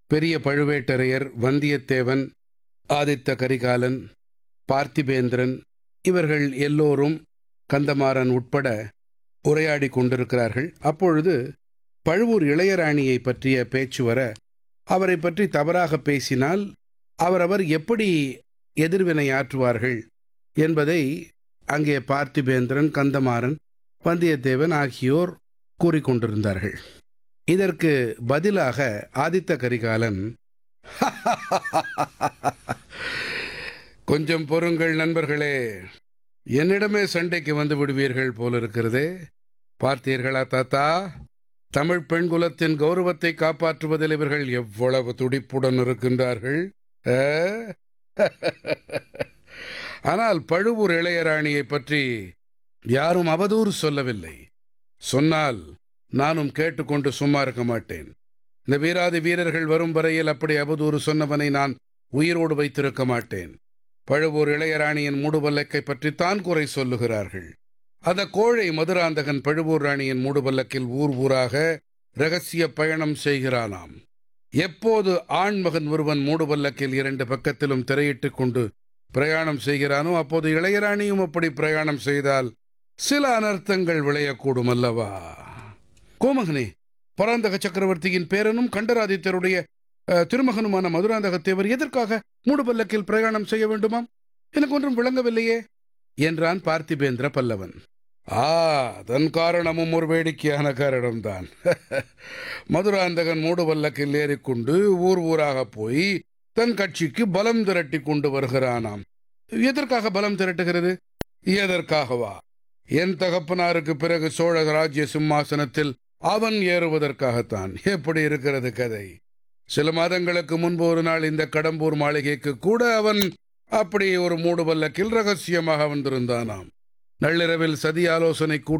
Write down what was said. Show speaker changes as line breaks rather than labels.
பெரிய பழுவேட்டரையர் வந்தியத்தேவன் ஆதித்த கரிகாலன் பார்த்திபேந்திரன் இவர்கள் எல்லோரும் கந்தமாறன் உட்பட உரையாடிக் கொண்டிருக்கிறார்கள் அப்பொழுது பழுவூர் இளையராணியை பற்றிய பேச்சு வர அவரை பற்றி தவறாக பேசினால் அவரவர் எப்படி எதிர்வினை ஆற்றுவார்கள் என்பதை அங்கே பார்த்திபேந்திரன் கந்தமாறன் வந்தியத்தேவன் ஆகியோர் கூறிக்கொண்டிருந்தார்கள் இதற்கு பதிலாக ஆதித்த கரிகாலன் கொஞ்சம் பொறுங்கள் நண்பர்களே என்னிடமே சண்டைக்கு வந்து விடுவீர்கள் போலிருக்கிறதே பார்த்தீர்களா தாத்தா தமிழ் பெண் குலத்தின் கௌரவத்தை காப்பாற்றுவதில் இவர்கள் எவ்வளவு துடிப்புடன் இருக்கின்றார்கள் ஆ? ஆனால் பழுவூர் இளையராணியை பற்றி யாரும் அவதூறு சொல்லவில்லை சொன்னால் நானும் கேட்டுக்கொண்டு சும்மா இருக்க மாட்டேன் இந்த வீராதி வீரர்கள் வரும் வரையில் அப்படி அவதூறு சொன்னவனை நான் உயிரோடு வைத்திருக்க மாட்டேன் பழுவூர் இளையராணியின் மூடுபல்லக்கை பற்றித்தான் குறை சொல்லுகிறார்கள் அந்த கோழை மதுராந்தகன் பழுவூர் ராணியின் மூடுபல்லக்கில் ஊர் ஊராக ரகசிய பயணம் செய்கிறானாம் எப்போது ஆண்மகன் ஒருவன் மூடுபல்லக்கில் இரண்டு பக்கத்திலும் திரையிட்டுக் கொண்டு பிரயாணம் செய்கிறானோ அப்போது இளையராணியும் அப்படி பிரயாணம் செய்தால் சில அனர்த்தங்கள் விளையக்கூடும் அல்லவா கோமகனே பராந்தக சக்கரவர்த்தியின் பேரனும் கண்டராதித்தருடைய அஹ், திருமகனுமான மதுராந்தகத்தேவர் எதற்காக மூடுபல்லக்கில் பிரயாணம் செய்ய வேண்டுமாம் எனக்கு ஒன்றும் விளங்கவில்லையே என்றான் பார்த்திபேந்திர பல்லவன் ஆ அதன் காரணமும் ஒரு வேடிக்கையான காரணம்தான் மதுராந்தகன் மூடுபல்லக்கில் ஏறிக்கொண்டு ஊர் ஊராக போய் தன் கட்சிக்கு பலம் திரட்டி கொண்டு வருகிறானாம் எதற்காக பலம் திரட்டுகிறது எதற்காகவா என் தகப்பனாருக்கு பிறகு சோழ ராஜ்ய சிம்மாசனத்தில் அவன் ஏறுவதற்காகத்தான் எப்படி இருக்கிறது கதை சில மாதங்களுக்கு முன்பு ஒரு நாள் இந்த கடம்பூர் மாளிகைக்கு கூட அவன் அப்படி ஒரு மூடுபல்லக்கில் ரகசியமாக வந்திருந்தானாம் நள்ளிரவில் சதி ஆலோசனை கூட்டம்